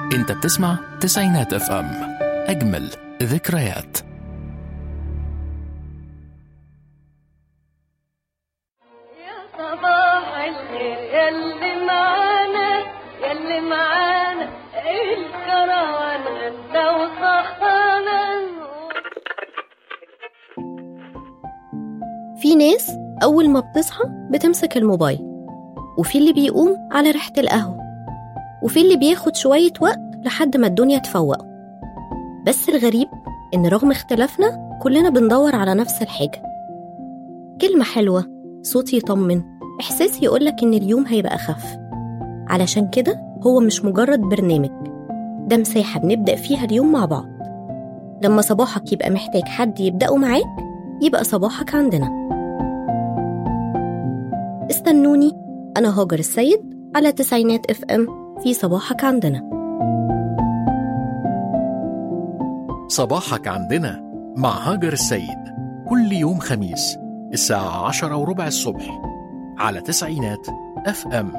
انت بتسمع تسعينات اف ام اجمل ذكريات يا صباح الخير ياللي معانا ياللي معانا الكروان غدا وصحانا في ناس أول ما بتصحى بتمسك الموبايل وفي اللي بيقوم على ريحة القهوة وفي اللي بياخد شوية وقت لحد ما الدنيا تفوق بس الغريب إن رغم اختلافنا كلنا بندور على نفس الحاجة كلمة حلوة صوت يطمن إحساس يقولك إن اليوم هيبقى أخف علشان كده هو مش مجرد برنامج ده مساحة بنبدأ فيها اليوم مع بعض لما صباحك يبقى محتاج حد يبدأه معاك يبقى صباحك عندنا استنوني أنا هاجر السيد على تسعينات اف ام في صباحك عندنا صباحك عندنا مع هاجر السيد كل يوم خميس الساعة عشرة وربع الصبح على تسعينات اف ام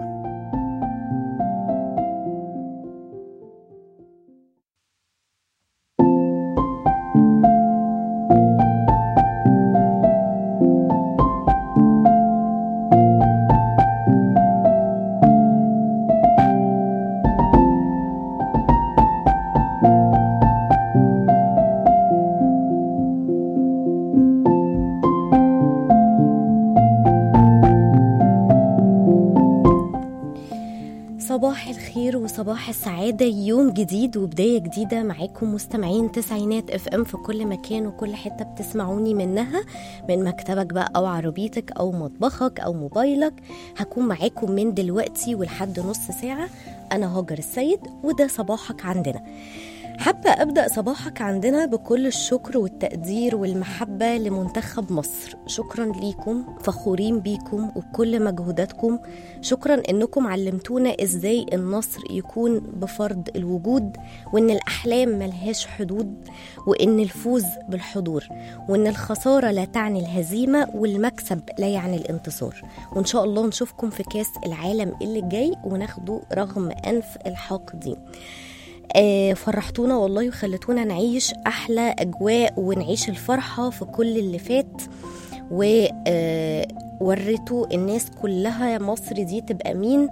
صباح الخير وصباح السعادة يوم جديد وبداية جديدة معاكم مستمعين تسعينات اف ام في كل مكان وكل حتة بتسمعوني منها من مكتبك بقى أو عربيتك أو مطبخك أو موبايلك هكون معاكم من دلوقتي ولحد نص ساعة أنا هاجر السيد وده صباحك عندنا حابة أبدأ صباحك عندنا بكل الشكر والتقدير والمحبة لمنتخب مصر شكرا ليكم فخورين بيكم وبكل مجهوداتكم شكرا إنكم علمتونا إزاي النصر يكون بفرض الوجود وإن الأحلام ملهاش حدود وإن الفوز بالحضور وإن الخسارة لا تعني الهزيمة والمكسب لا يعني الانتصار وإن شاء الله نشوفكم في كاس العالم اللي جاي وناخده رغم أنف الحاقدين آه، فرحتونا والله وخلتونا نعيش احلى اجواء ونعيش الفرحه في كل اللي فات و آه، وريتوا الناس كلها مصر دي تبقى مين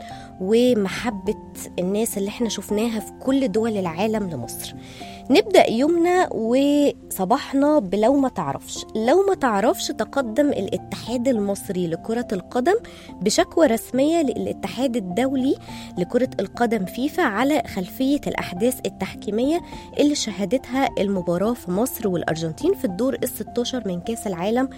ومحبة الناس اللي احنا شفناها في كل دول العالم لمصر نبدأ يومنا وصباحنا بلو ما تعرفش لو ما تعرفش تقدم الاتحاد المصري لكرة القدم بشكوى رسمية للاتحاد الدولي لكرة القدم فيفا على خلفية الأحداث التحكيمية اللي شهدتها المباراة في مصر والأرجنتين في الدور ال 16 من كأس العالم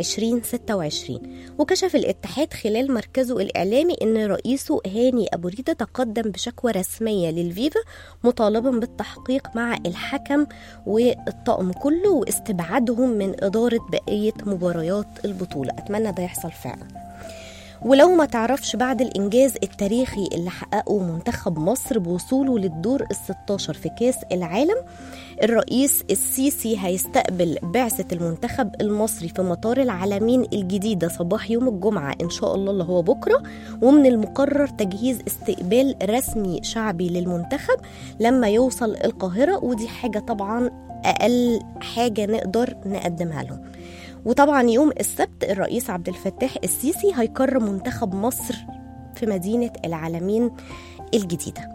2026 وكشف الاتحاد خلال مركزه الإعلامي أن رئيسه هاني أبو ريدة تقدم بشكوى رسمية للفيفا مطالبا بالتحقيق مع الحكم والطاقم كله واستبعادهم من إدارة بقية مباريات البطولة أتمنى ده يحصل فعلا ولو ما تعرفش بعد الإنجاز التاريخي اللي حققه منتخب مصر بوصوله للدور ال 16 في كاس العالم الرئيس السيسي هيستقبل بعثة المنتخب المصري في مطار العالمين الجديدة صباح يوم الجمعة إن شاء الله اللي هو بكرة ومن المقرر تجهيز استقبال رسمي شعبي للمنتخب لما يوصل القاهرة ودي حاجة طبعا أقل حاجة نقدر نقدمها لهم وطبعا يوم السبت الرئيس عبد الفتاح السيسي هيكرم منتخب مصر في مدينة العالمين الجديدة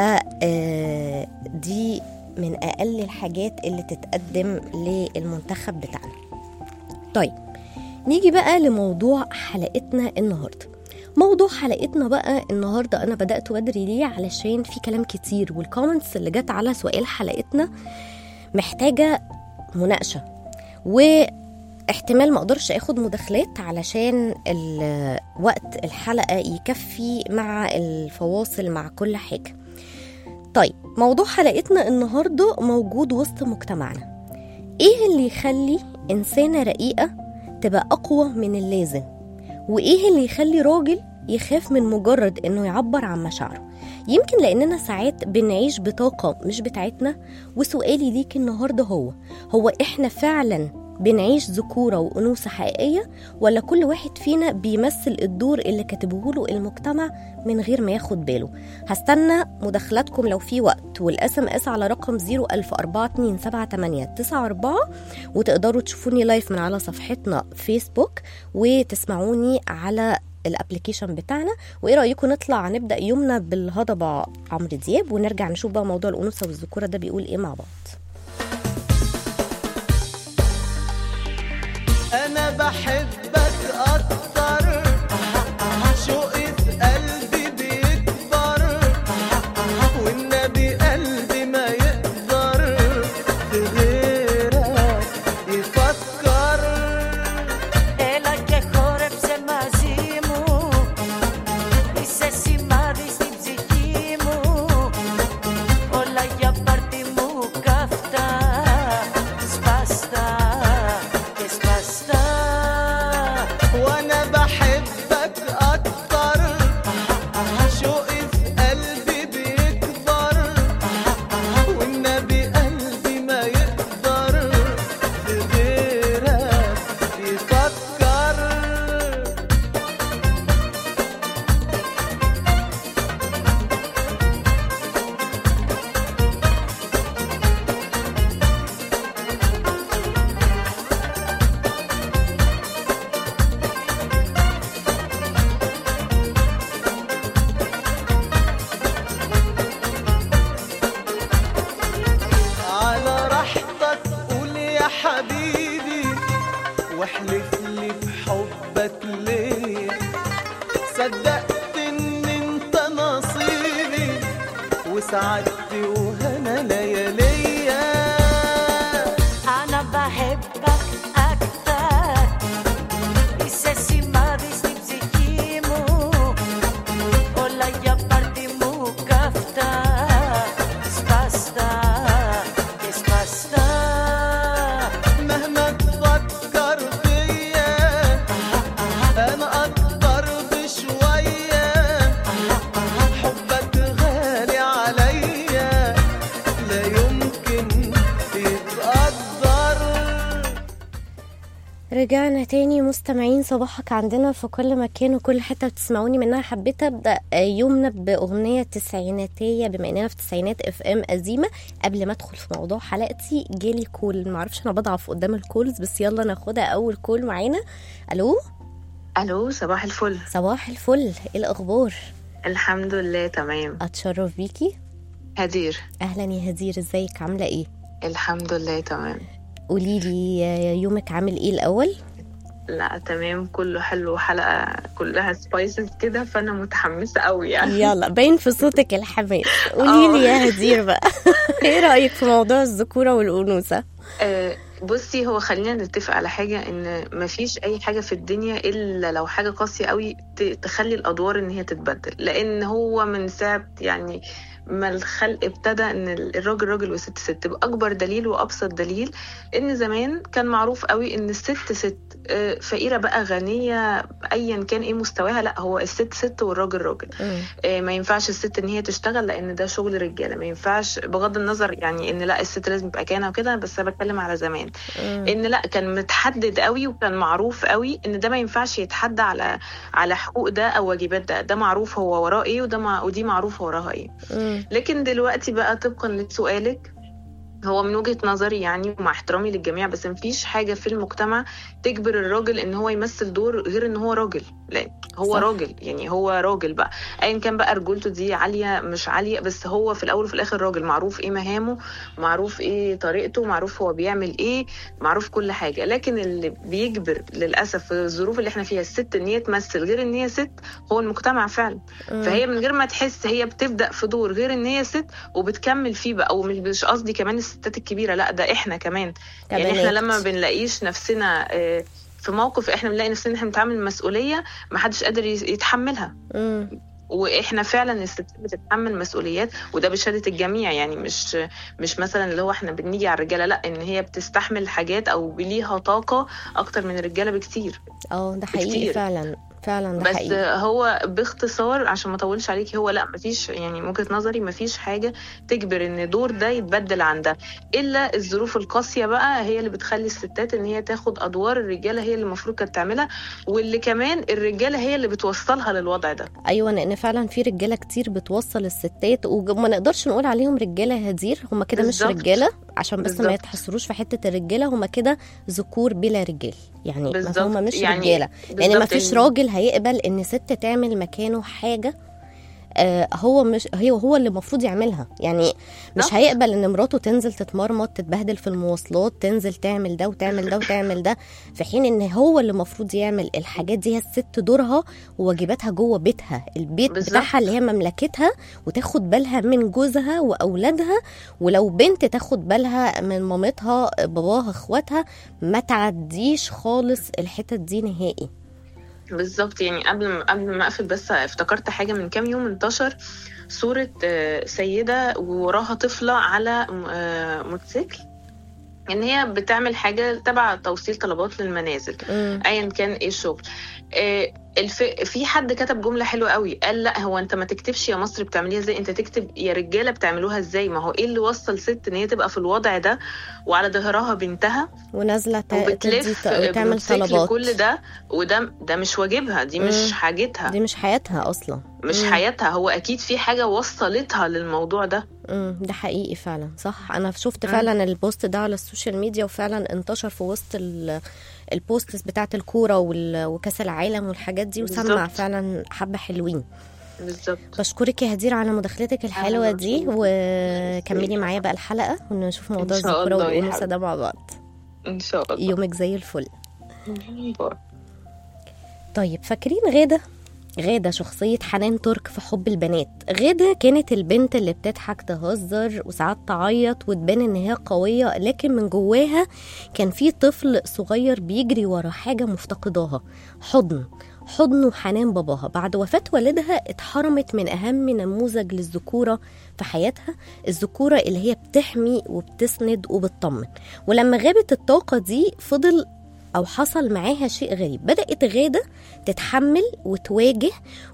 فدي من أقل الحاجات اللي تتقدم للمنتخب بتاعنا طيب نيجي بقى لموضوع حلقتنا النهارده موضوع حلقتنا بقى النهارده انا بدات بدري ليه علشان في كلام كتير والكومنتس اللي جت على سؤال حلقتنا محتاجه مناقشه واحتمال ما اقدرش اخد مداخلات علشان ال- وقت الحلقه يكفي مع الفواصل مع كل حاجه طيب موضوع حلقتنا النهارده موجود وسط مجتمعنا ايه اللي يخلي انسانه رقيقه تبقى اقوى من اللازم وايه اللي يخلي راجل يخاف من مجرد انه يعبر عن مشاعره يمكن لاننا ساعات بنعيش بطاقه مش بتاعتنا وسؤالي ليك النهارده هو هو احنا فعلا بنعيش ذكورة وأنوثة حقيقية ولا كل واحد فينا بيمثل الدور اللي كاتبه له المجتمع من غير ما ياخد باله هستنى مداخلاتكم لو في وقت والاس ام اس على رقم 010427894 وتقدروا تشوفوني لايف من على صفحتنا فيسبوك وتسمعوني على الابلكيشن بتاعنا وايه رايكم نطلع نبدا يومنا بالهضبه عمرو دياب ونرجع نشوف بقى موضوع الانوثه والذكوره ده بيقول ايه مع بعض انا بحبك اكتر شوقي في قلبي بيكبر والنبي قلبي ما يقدر في غيرك يفكر Έλα και χόρεψε μαζί μου Είσαι σημάδι στην ψυχή μου Όλα για πάρτι μου καυτά Σπαστά και σπαστά وانا بحبك اكتر شوقي في قلبي بيكبر والنبي قلبي ما يقدر في غيرك يفكر على راحتك قول يا حبيبي واحلف لي في حبك ليا صدقت ان انت نصيبي وسعدتي وهنا لياليا أنا بحبك أكتر Είσαι σημάδι στην ψυχή μου Όλα για πάρτι μου καυτά Σπαστά και σπαστά مهما تفكر فيا انا اكبر بشويه حبك غالي عليا لا يمكن يتقدر رجعنا تاني مستمعين صباحك عندنا في كل مكان وكل حتة بتسمعوني منها حبيت أبدأ يومنا بأغنية تسعيناتية بما إننا في تسعينات اف ام قديمة قبل ما أدخل في موضوع حلقتي جالي كول معرفش أنا بضعف قدام الكولز بس يلا ناخدها أول كول معانا ألو الو صباح الفل صباح الفل إيه الأخبار الحمد لله تمام أتشرف بيكي هدير أهلا يا هدير إزيك عاملة إيه الحمد لله تمام قولي لي يومك عامل إيه الأول لا تمام كله حلو حلقة كلها سبايسز كده فأنا متحمسة قوي يعني يلا باين في صوتك الحماس قولي لي يا هدير بقى ايه رايك في موضوع الذكوره والانوثه آه، بصي هو خلينا نتفق على حاجة إن مفيش أي حاجة في الدنيا إلا لو حاجة قاسية قوي ت- تخلي الأدوار إن هي تتبدل لأن هو من ساعة يعني ما الخلق ابتدى ان الراجل راجل والست ست باكبر دليل وابسط دليل ان زمان كان معروف قوي ان الست ست آه، فقيره بقى غنيه ايا كان ايه مستواها لا هو الست ست والراجل راجل مم. آه، ما ينفعش الست ان هي تشتغل لان ده شغل رجاله ما ينفعش بغض النظر يعني ان لا الست لازم تبقى كانها وكده بس انا بتكلم على زمان مم. ان لا كان متحدد قوي وكان معروف قوي ان ده ما ينفعش يتحدى على على حقوق ده او واجبات ده ده معروف هو وراه ايه وده مع ودي معروف وراها ايه مم. لكن دلوقتي بقى طبقا لسؤالك هو من وجهة نظري يعني ومع احترامي للجميع بس مفيش حاجة في المجتمع تجبر الراجل ان هو يمثل دور غير ان هو راجل لا هو صح. صح. راجل يعني هو راجل بقى ايا كان بقى رجولته دي عالية مش عالية بس هو في الاول وفي الاخر راجل معروف ايه مهامه معروف ايه طريقته معروف هو بيعمل ايه معروف كل حاجة لكن اللي بيجبر للأسف في الظروف اللي احنا فيها الست ان هي تمثل غير ان هي ست هو المجتمع فعلا مم. فهي من غير ما تحس هي بتبدا في دور غير ان هي ست وبتكمل فيه بقى ومش مش قصدي كمان الستات الكبيره لا ده احنا كمان يعني احنا كبنات. لما بنلاقيش نفسنا آه، في موقف احنا بنلاقي نفسنا احنا بنتعامل مسؤوليه ما حدش قادر يس- يتحملها مم. واحنا فعلا الستات بتتحمل مسؤوليات وده بشهاده الجميع يعني مش مش مثلا اللي هو احنا بنيجي على الرجاله لا ان هي بتستحمل حاجات او ليها طاقه اكتر من الرجاله بكتير اه ده حقيقي كتير. فعلا فعلا ده بس حقيقي هو باختصار عشان ما اطولش عليكي هو لا مفيش يعني من وجهة نظري مفيش حاجة تجبر ان دور ده يتبدل عن ده الا الظروف القاسية بقى هي اللي بتخلي الستات ان هي تاخد ادوار الرجالة هي اللي المفروض كانت تعملها واللي كمان الرجالة هي اللي بتوصلها للوضع ده ايوه لان فعلا في رجاله كتير بتوصل الستات وما نقدرش نقول عليهم رجاله هدير هم كده مش بالظبط. رجاله عشان بس ما بالظبط. يتحصروش في حته الرجاله هم كده ذكور بلا رجال يعني بالظبط. هم مش يعني رجاله لان ما بالظبط فيش إن- راجل هيقبل ان ست تعمل مكانه حاجه آه هو مش هي هو اللي المفروض يعملها يعني مش صح. هيقبل ان مراته تنزل تتمرمط تتبهدل في المواصلات تنزل تعمل ده وتعمل ده وتعمل ده في حين ان هو اللي المفروض يعمل الحاجات دي هي الست دورها وواجباتها جوه بيتها البيت بالظبط. بتاعها اللي هي مملكتها وتاخد بالها من جوزها واولادها ولو بنت تاخد بالها من مامتها باباها اخواتها ما تعديش خالص الحتت دي نهائي بالظبط يعني قبل ما قبل ما اقفل بس افتكرت حاجه من كام يوم انتشر صوره آه، سيده ووراها طفله على م- آه، موتوسيكل ان هي بتعمل حاجه تبع توصيل طلبات للمنازل مم. ايا كان ايه الشغل آه، الف... في حد كتب جمله حلوه قوي قال لا هو انت ما تكتبش يا مصر بتعمليها ازاي انت تكتب يا رجاله بتعملوها ازاي ما هو ايه اللي وصل ست ان هي تبقى في الوضع ده وعلى ظهرها بنتها ونازله ت- تدي وبتلف ت- تعمل بموتوسيكل طلبات كل ده وده ده مش واجبها دي مش مم. حاجتها دي مش حياتها اصلا مش مم. حياتها هو اكيد في حاجه وصلتها للموضوع ده امم ده حقيقي فعلا صح انا شفت مم. فعلا البوست ده على السوشيال ميديا وفعلا انتشر في وسط ال- البوستس بتاعت الكوره وال- وكاس العالم والحاجات دي وسمع بالظبط. فعلا حبه حلوين بالظبط بشكرك يا هدير على مداخلتك الحلوه أهلا دي وسهلا. وكملي معايا بقى الحلقه ونشوف موضوع إن شاء الذكوره الله يا والانوثه ده حبيبتي. مع بعض ان شاء الله يومك زي الفل باي. طيب فاكرين غادة؟ غادة شخصية حنان ترك في حب البنات غادة كانت البنت اللي بتضحك تهزر وساعات تعيط وتبان ان هي قوية لكن من جواها كان في طفل صغير بيجري ورا حاجة مفتقداها حضن حضن وحنان باباها بعد وفاة والدها اتحرمت من أهم نموذج للذكورة في حياتها الذكورة اللي هي بتحمي وبتسند وبتطمن ولما غابت الطاقة دي فضل أو حصل معاها شيء غريب بدأت غادة تتحمل وتواجه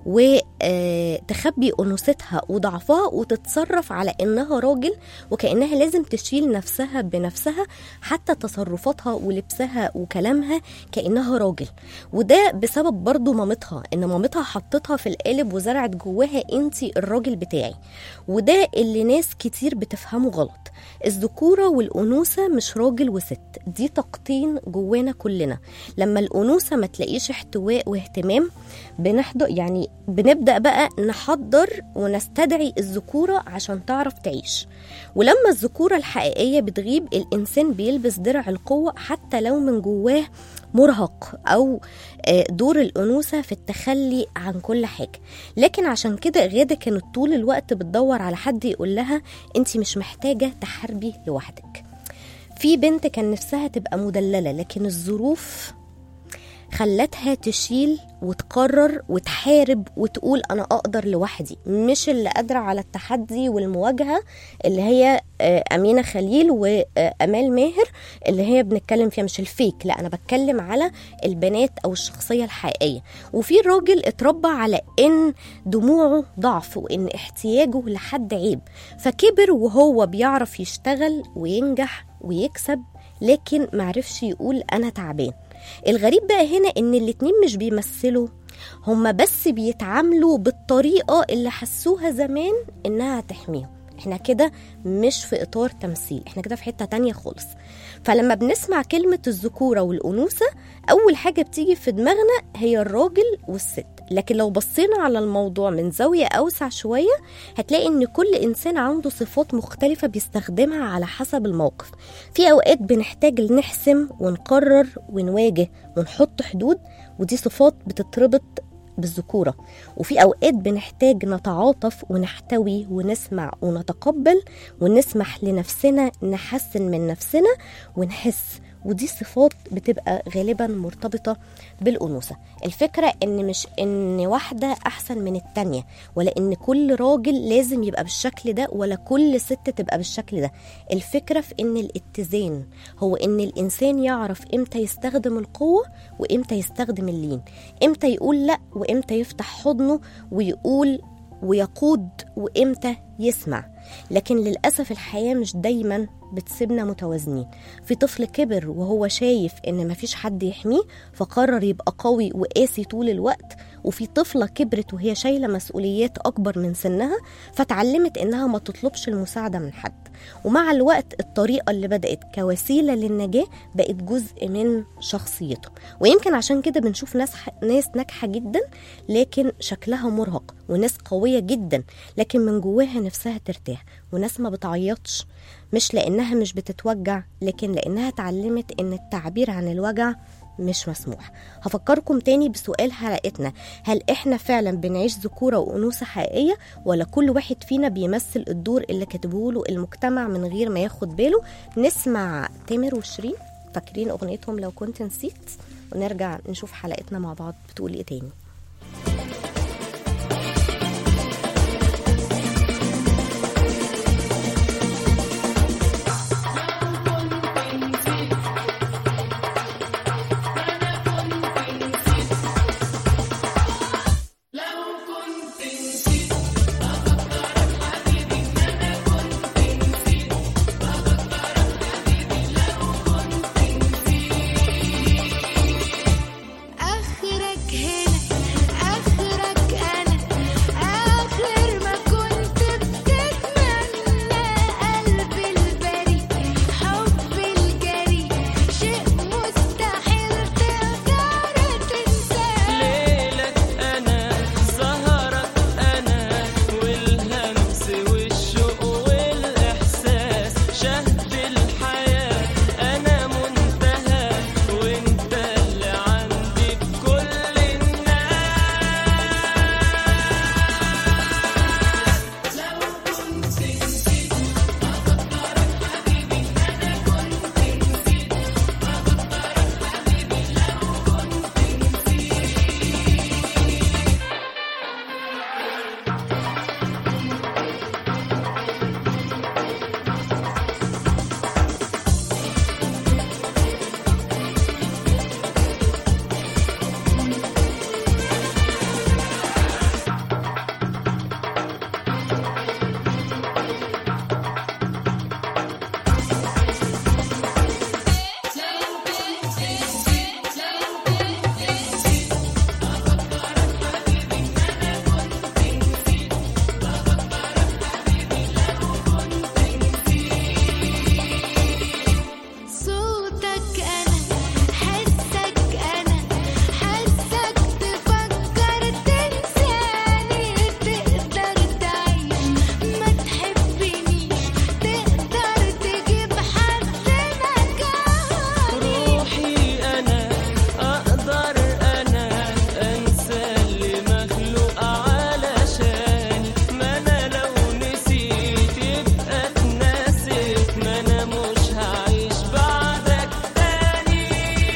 وتخبي أنوثتها وضعفها وتتصرف على إنها راجل وكأنها لازم تشيل نفسها بنفسها حتى تصرفاتها ولبسها وكلامها كأنها راجل وده بسبب برضو مامتها إن مامتها حطتها في القالب وزرعت جواها أنتي الراجل بتاعي وده اللي ناس كتير بتفهمه غلط الذكورة والأنوثة مش راجل وست دي طاقتين جوانا كلنا لما الأنوثة ما تلاقيش احتواء واهتمام بنحضر يعني بنبدأ بقى نحضر ونستدعي الذكورة عشان تعرف تعيش ولما الذكورة الحقيقية بتغيب الإنسان بيلبس درع القوة حتى لو من جواه مرهق أو آه، دور الأنوثة في التخلي عن كل حاجة لكن عشان كده غادة كانت طول الوقت بتدور على حد يقول لها انت مش محتاجة تحاربي لوحدك في بنت كان نفسها تبقى مدللة لكن الظروف خلتها تشيل وتقرر وتحارب وتقول انا اقدر لوحدي مش اللي قادره على التحدي والمواجهه اللي هي آه، امينه خليل وامال ماهر اللي هي بنتكلم فيها مش الفيك لا انا بتكلم على البنات او الشخصيه الحقيقيه وفي راجل اتربى على ان دموعه ضعف وان احتياجه لحد عيب فكبر وهو بيعرف يشتغل وينجح ويكسب لكن معرفش يقول انا تعبان الغريب بقى هنا ان الاتنين مش بيمثلوا هما بس بيتعاملوا بالطريقة اللي حسوها زمان انها هتحميهم احنا كده مش في اطار تمثيل احنا كده في حتة تانية خالص فلما بنسمع كلمة الذكورة والأنوثة أول حاجة بتيجي في دماغنا هي الراجل والست لكن لو بصينا على الموضوع من زاوية أوسع شوية هتلاقي إن كل إنسان عنده صفات مختلفة بيستخدمها على حسب الموقف في أوقات بنحتاج نحسم ونقرر ونواجه ونحط حدود ودي صفات بتتربط بالذكورة وفي أوقات بنحتاج نتعاطف ونحتوي ونسمع ونتقبل ونسمح لنفسنا نحسن من نفسنا ونحس ودي صفات بتبقى غالبا مرتبطة بالأنوثة الفكرة ان مش ان واحدة احسن من التانية ولا ان كل راجل لازم يبقى بالشكل ده ولا كل ست تبقى بالشكل ده الفكرة في ان الاتزان هو ان الانسان يعرف امتى يستخدم القوة وامتى يستخدم اللين امتى يقول لا وامتى يفتح حضنه ويقول ويقود وامتى يسمع لكن للأسف الحياة مش دايما بتسيبنا متوازنين في طفل كبر وهو شايف ان مفيش حد يحميه فقرر يبقى قوي وقاسي طول الوقت وفي طفلة كبرت وهي شايلة مسؤوليات أكبر من سنها فتعلمت إنها ما تطلبش المساعدة من حد ومع الوقت الطريقة اللي بدأت كوسيلة للنجاة بقت جزء من شخصيته ويمكن عشان كده بنشوف ناس ناس ناجحة جدا لكن شكلها مرهق وناس قوية جدا لكن من جواها نفسها ترتاح وناس ما بتعيطش مش لأنها مش بتتوجع لكن لأنها اتعلمت إن التعبير عن الوجع مش مسموح هفكركم تاني بسؤال حلقتنا هل احنا فعلا بنعيش ذكورة وأنوثة حقيقية ولا كل واحد فينا بيمثل الدور اللي كاتبه له المجتمع من غير ما ياخد باله نسمع تامر وشيرين فاكرين أغنيتهم لو كنت نسيت ونرجع نشوف حلقتنا مع بعض بتقول ايه تاني آخرك هنا آخرك أنا آخر ما كنت بتتمنى قلبي البريء حبي الجريء شيء مستحيل تقدر تنساه ليلك أنا سهرك أنا والهمس والشوق والإحساس شهد الحياة أنا منتهى وأنت اللي عندي بكل الناس صوتك أنا حسك أنا حسك تفكر تنساني تقدر تعيش ما تحبنيش تقدر تجيب حد مكاني روحي أنا أقدر أنا أنسى اللي مخلوق علشاني ما أنا لو نسيت يبقى اتنست ما أنا مش هعيش بعدك تاني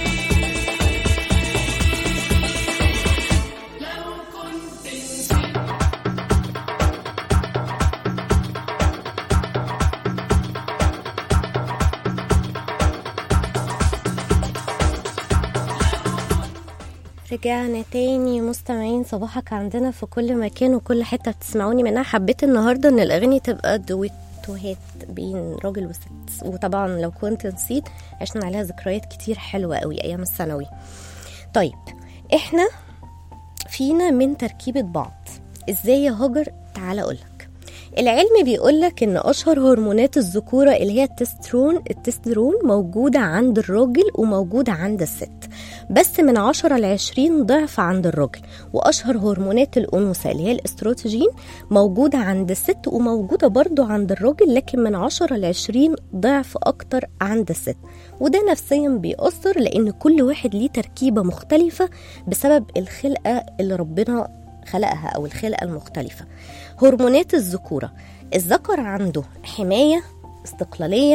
رجعنا تاني مستمعين صباحك عندنا في كل مكان وكل حتة بتسمعوني منها حبيت النهاردة ان الأغاني تبقى دويتوهات بين راجل وست وطبعا لو كنت نسيت عشنا عليها ذكريات كتير حلوة قوي أيام الثانوي طيب احنا فينا من تركيبة بعض ازاي يا هاجر تعالى اقولك العلم بيقولك ان اشهر هرمونات الذكوره اللي هي التسترون التسترون موجوده عند الراجل وموجوده عند الست بس من 10 ل 20 ضعف عند الراجل واشهر هرمونات الانوثه اللي هي الاستروتوجين موجوده عند الست وموجوده برضو عند الراجل لكن من 10 ل 20 ضعف اكتر عند الست وده نفسيا بيأثر لان كل واحد ليه تركيبه مختلفه بسبب الخلقه اللي ربنا خلقها او الخلقه المختلفه هرمونات الذكوره الذكر عنده حمايه استقلاليه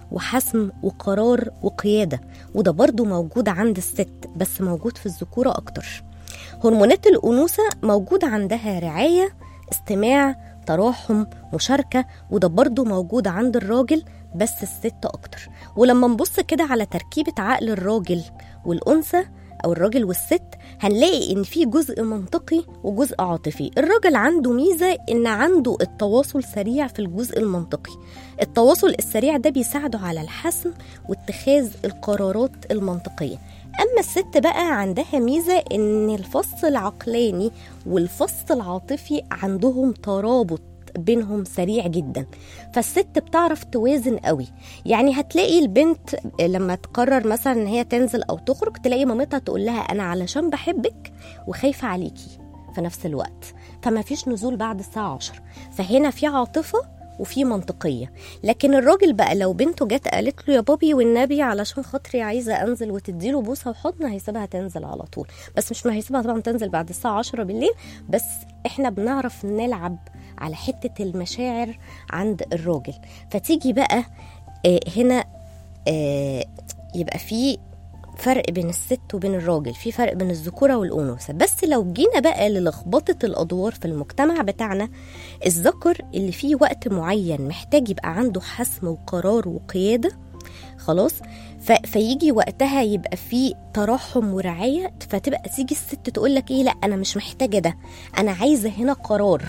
وحسم وقرار وقيادة وده برضو موجود عند الست بس موجود في الذكورة أكتر هرمونات الأنوثة موجود عندها رعاية استماع تراحم مشاركة وده برضو موجود عند الراجل بس الست أكتر ولما نبص كده على تركيبة عقل الراجل والأنثى أو الراجل والست هنلاقي إن في جزء منطقي وجزء عاطفي الراجل عنده ميزة إن عنده التواصل سريع في الجزء المنطقي التواصل السريع ده بيساعده على الحسم واتخاذ القرارات المنطقية أما الست بقى عندها ميزة إن الفص العقلاني والفص العاطفي عندهم ترابط بينهم سريع جدا فالست بتعرف توازن قوي يعني هتلاقي البنت لما تقرر مثلا ان هي تنزل او تخرج تلاقي مامتها تقول لها انا علشان بحبك وخايفه عليكي في نفس الوقت فما فيش نزول بعد الساعه 10 فهنا في عاطفه وفي منطقيه لكن الراجل بقى لو بنته جت قالت له يا بابي والنبي علشان خاطري عايزه انزل وتديله بوسه وحضن هيسيبها تنزل على طول بس مش ما هيسيبها طبعا تنزل بعد الساعه 10 بالليل بس احنا بنعرف نلعب على حته المشاعر عند الراجل فتيجي بقى آه، هنا آه، يبقى في فرق بين الست وبين الراجل في فرق بين الذكوره والانوثه بس لو جينا بقى للخبطه الادوار في المجتمع بتاعنا الذكر اللي فيه وقت معين محتاج يبقى عنده حسم وقرار وقياده خلاص ف... فيجي وقتها يبقى في ترحم ورعايه فتبقى تيجي الست تقول لك ايه لا انا مش محتاجه ده انا عايزه هنا قرار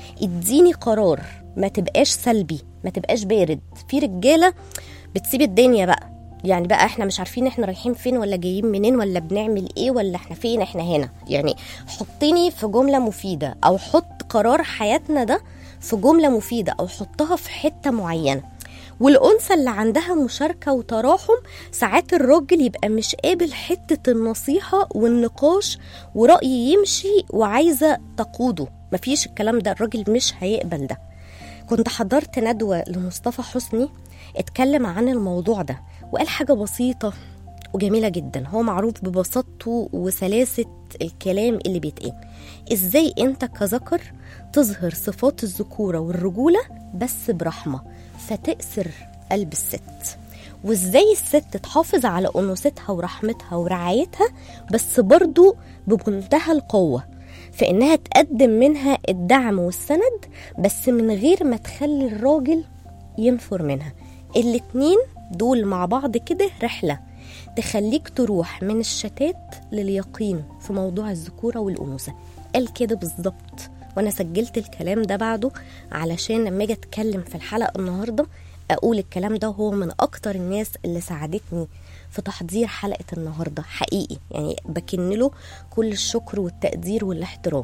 اديني قرار ما تبقاش سلبي ما تبقاش بارد في رجاله بتسيب الدنيا بقى يعني بقى احنا مش عارفين احنا رايحين فين ولا جايين منين ولا بنعمل ايه ولا احنا فين احنا هنا يعني حطني في جملة مفيدة او حط قرار حياتنا ده في جملة مفيدة او حطها في حتة معينة والأنثى اللي عندها مشاركة وتراحم ساعات الراجل يبقى مش قابل حتة النصيحة والنقاش ورأي يمشي وعايزة تقوده مفيش الكلام ده الراجل مش هيقبل ده كنت حضرت ندوة لمصطفى حسني اتكلم عن الموضوع ده وقال حاجة بسيطة وجميلة جدا هو معروف ببساطته وسلاسة الكلام اللي بيتقال ازاي انت كذكر تظهر صفات الذكورة والرجولة بس برحمة فتأسر قلب الست وازاي الست تحافظ على انوثتها ورحمتها ورعايتها بس برضو بمنتهى القوة في انها تقدم منها الدعم والسند بس من غير ما تخلي الراجل ينفر منها الاتنين دول مع بعض كده رحلة تخليك تروح من الشتات لليقين في موضوع الذكورة والأنوثة قال كده بالظبط وانا سجلت الكلام ده بعده علشان لما اجي اتكلم في الحلقة النهاردة اقول الكلام ده هو من اكتر الناس اللي ساعدتني في تحضير حلقة النهاردة حقيقي يعني بكن له كل الشكر والتقدير والاحترام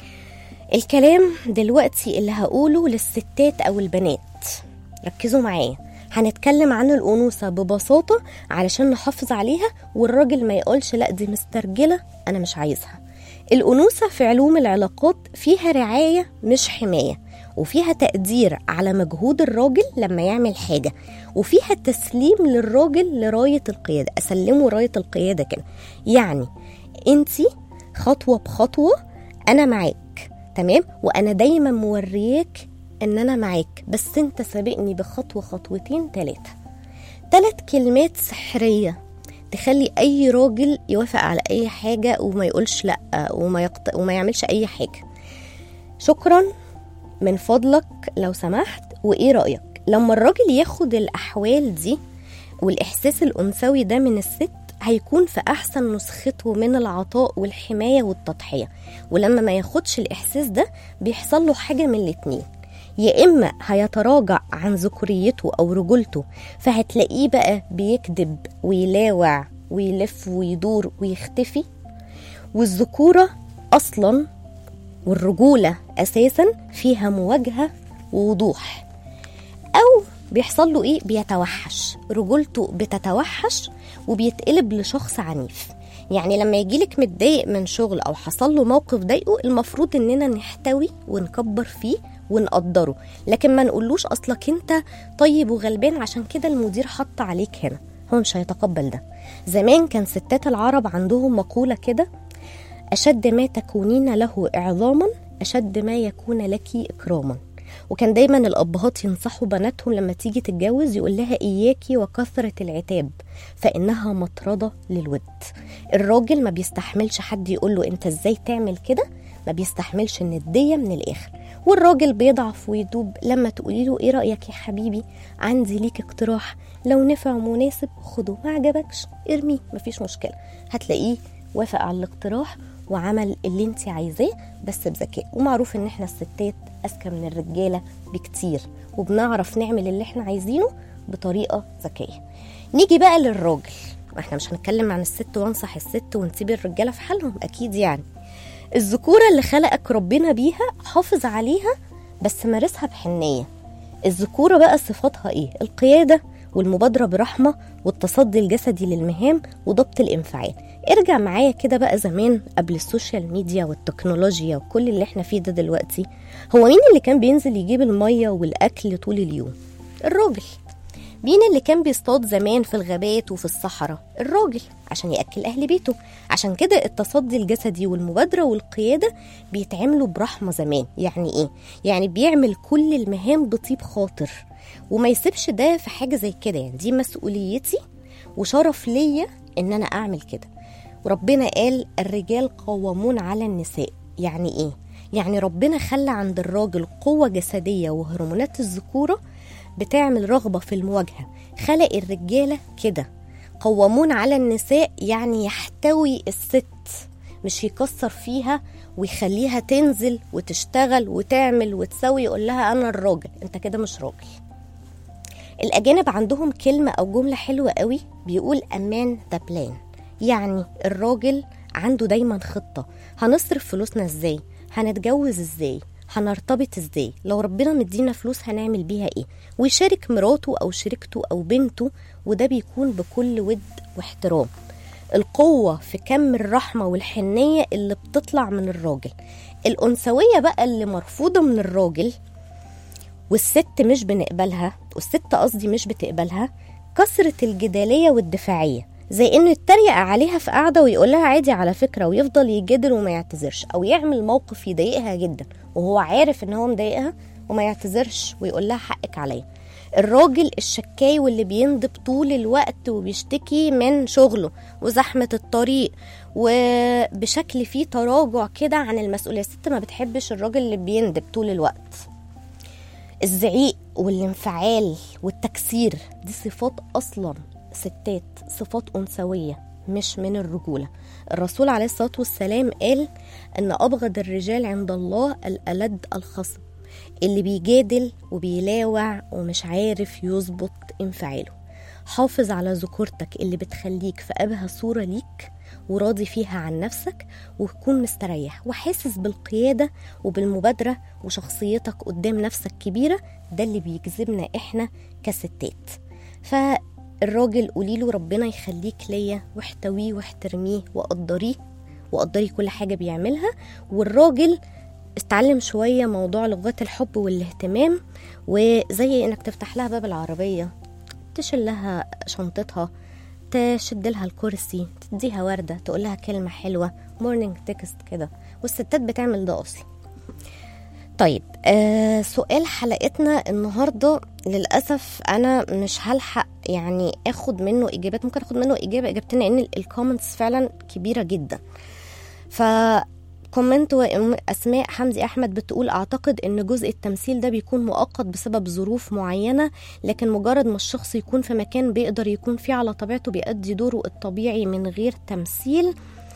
الكلام دلوقتي اللي هقوله للستات او البنات ركزوا معايا هنتكلم عن الأنوثة ببساطة علشان نحافظ عليها والراجل ما يقولش لا دي مسترجلة أنا مش عايزها الأنوثة في علوم العلاقات فيها رعاية مش حماية وفيها تقدير على مجهود الراجل لما يعمل حاجة وفيها تسليم للراجل لراية القيادة أسلمه راية القيادة كده يعني انتي خطوة بخطوة أنا معاك تمام وأنا دايما مورياك ان انا معاك بس انت سابقني بخطوه خطوتين تلاته تلات كلمات سحريه تخلي اي راجل يوافق على اي حاجه وما يقولش لا وما يقط... وما يعملش اي حاجه شكرا من فضلك لو سمحت وايه رايك لما الراجل ياخد الاحوال دي والاحساس الانثوي ده من الست هيكون في احسن نسخته من العطاء والحمايه والتضحيه ولما ما ياخدش الاحساس ده بيحصل له حاجه من الاتنين يا اما هيتراجع عن ذكوريته او رجولته فهتلاقيه بقى بيكذب ويلاوع ويلف ويدور ويختفي والذكوره اصلا والرجوله اساسا فيها مواجهه ووضوح او بيحصل له ايه بيتوحش رجولته بتتوحش وبيتقلب لشخص عنيف يعني لما يجيلك متضايق من شغل او حصل له موقف ضايقه المفروض اننا نحتوي ونكبر فيه ونقدره لكن ما نقولوش اصلك انت طيب وغلبان عشان كده المدير حط عليك هنا هو مش هيتقبل ده زمان كان ستات العرب عندهم مقولة كده أشد ما تكونين له إعظاما أشد ما يكون لك إكراما وكان دايما الأبهات ينصحوا بناتهم لما تيجي تتجوز يقول لها إياكي وكثرة العتاب فإنها مطردة للود الراجل ما بيستحملش حد يقول له أنت إزاي تعمل كده ما بيستحملش الندية من الآخر والراجل بيضعف ويدوب لما تقولي له ايه رأيك يا حبيبي عندي ليك اقتراح لو نفع ومناسب خده ما عجبكش ارميه مفيش مشكلة هتلاقيه وافق على الاقتراح وعمل اللي انت عايزاه بس بذكاء ومعروف ان احنا الستات اذكى من الرجالة بكتير وبنعرف نعمل اللي احنا عايزينه بطريقة ذكية نيجي بقى للراجل احنا مش هنتكلم عن الست وانصح الست ونسيب الرجالة في حالهم اكيد يعني الذكورة اللي خلقك ربنا بيها حافظ عليها بس مارسها بحنية الذكورة بقى صفاتها ايه القيادة والمبادرة برحمة والتصدي الجسدي للمهام وضبط الانفعال ارجع معايا كده بقى زمان قبل السوشيال ميديا والتكنولوجيا وكل اللي احنا فيه ده دلوقتي هو مين اللي كان بينزل يجيب المية والأكل طول اليوم الراجل مين اللي كان بيصطاد زمان في الغابات وفي الصحراء الراجل عشان يأكل أهل بيته عشان كده التصدي الجسدي والمبادرة والقيادة بيتعملوا برحمة زمان يعني إيه؟ يعني بيعمل كل المهام بطيب خاطر وما يسيبش ده في حاجة زي كده يعني دي مسؤوليتي وشرف ليا إن أنا أعمل كده وربنا قال الرجال قوامون على النساء يعني إيه؟ يعني ربنا خلى عند الراجل قوة جسدية وهرمونات الذكورة بتعمل رغبة في المواجهة خلق الرجالة كده قوامون على النساء يعني يحتوي الست مش يكسر فيها ويخليها تنزل وتشتغل وتعمل وتسوي يقول لها انا الراجل انت كده مش راجل الاجانب عندهم كلمة او جملة حلوة قوي بيقول امان ذا بلان يعني الراجل عنده دايما خطة هنصرف فلوسنا ازاي هنتجوز ازاي هنرتبط ازاي لو ربنا مدينا فلوس هنعمل بيها ايه ويشارك مراته او شريكته او بنته وده بيكون بكل ود واحترام القوة في كم الرحمة والحنية اللي بتطلع من الراجل الأنثوية بقى اللي مرفوضة من الراجل والست مش بنقبلها والست قصدي مش بتقبلها كثرة الجدالية والدفاعية زي انه يتريق عليها في قعده ويقول لها عادي على فكره ويفضل يجادل وما يعتذرش او يعمل موقف يضايقها جدا وهو عارف ان هو مضايقها وما يعتذرش ويقول لها حقك عليا الراجل الشكاي واللي بيندب طول الوقت وبيشتكي من شغله وزحمة الطريق وبشكل فيه تراجع كده عن المسؤولية الست ما بتحبش الراجل اللي بيندب طول الوقت الزعيق والانفعال والتكسير دي صفات أصلا ستات صفات أنثوية مش من الرجولة الرسول عليه الصلاة والسلام قال أن أبغض الرجال عند الله الألد الخصم اللي بيجادل وبيلاوع ومش عارف يظبط انفعاله حافظ على ذكورتك اللي بتخليك في أبهى صورة ليك وراضي فيها عن نفسك وتكون مستريح وحاسس بالقيادة وبالمبادرة وشخصيتك قدام نفسك كبيرة ده اللي بيجذبنا احنا كستات فالراجل قوليله ربنا يخليك ليا واحتويه واحترميه وقدريه وقدري كل حاجة بيعملها والراجل اتعلم شوية موضوع لغات الحب والاهتمام وزي انك تفتح لها باب العربية تشيل لها شنطتها تشد لها الكرسي تديها وردة تقول لها كلمة حلوة مورنينج تكست كده والستات بتعمل ده أصلا طيب آه سؤال حلقتنا النهاردة للأسف أنا مش هلحق يعني أخد منه إجابات ممكن أخد منه إجابة إجابتين لأن الكومنتس فعلا كبيرة جدا ف كومنت اسماء حمدي احمد بتقول اعتقد ان جزء التمثيل ده بيكون مؤقت بسبب ظروف معينه لكن مجرد ما الشخص يكون في مكان بيقدر يكون فيه على طبيعته بيأدي دوره الطبيعي من غير تمثيل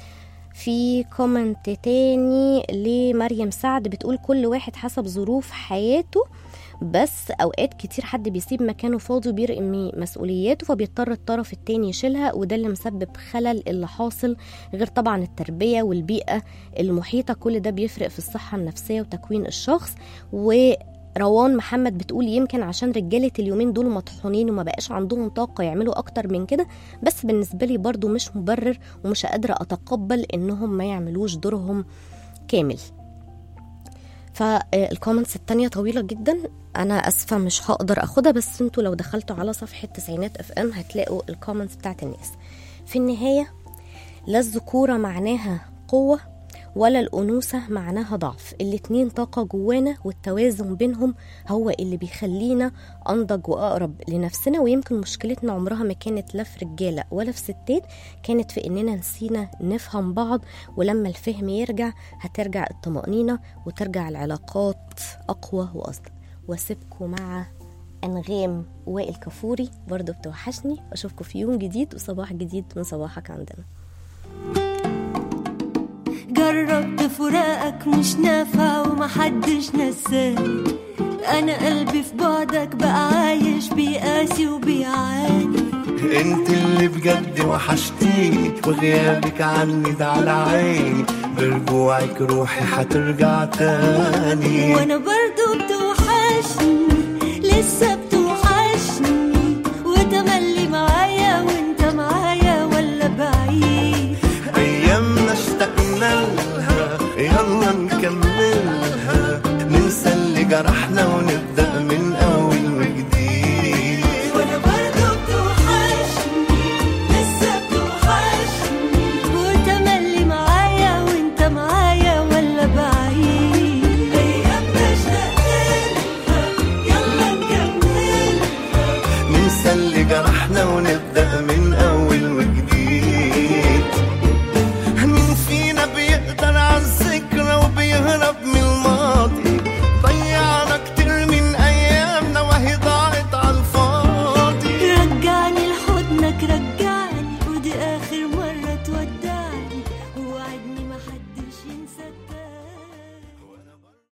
في كومنت تاني لمريم سعد بتقول كل واحد حسب ظروف حياته بس اوقات كتير حد بيسيب مكانه فاضي وبيرمي مسؤولياته فبيضطر الطرف التاني يشيلها وده اللي مسبب خلل اللي حاصل غير طبعا التربيه والبيئه المحيطه كل ده بيفرق في الصحه النفسيه وتكوين الشخص و روان محمد بتقول يمكن عشان رجالة اليومين دول مطحونين وما بقاش عندهم طاقة يعملوا أكتر من كده بس بالنسبة لي برضو مش مبرر ومش قادرة أتقبل إنهم ما يعملوش دورهم كامل فالكومنتس التانية طويلة جدا أنا أسفة مش هقدر أخدها بس انتوا لو دخلتوا على صفحة تسعينات اف ام هتلاقوا الكومنتس بتاعت الناس في النهاية لا الذكورة معناها قوة ولا الأنوثة معناها ضعف الاتنين طاقة جوانا والتوازن بينهم هو اللي بيخلينا أنضج وأقرب لنفسنا ويمكن مشكلتنا عمرها ما كانت لا في رجالة ولا في ستات كانت في إننا نسينا نفهم بعض ولما الفهم يرجع هترجع الطمأنينة وترجع العلاقات أقوى وأصدق واسيبكم مع أنغام وائل كفوري برضه بتوحشني أشوفكم في يوم جديد وصباح جديد من صباحك عندنا جربت فراقك مش نافع ومحدش نساني انا قلبي في بعدك بقى عايش بيقاسي وبيعاني انت اللي بجد وحشتيني وغيابك عني ده على عيني برجوعك روحي حترجع تاني وانا برضو بتوحشني لسه بتوحشني وتملي معايا وانت معايا ولا بعيد ايامنا اشتقنا لها يلا نكملها ننسى اللي جرحنا وننسى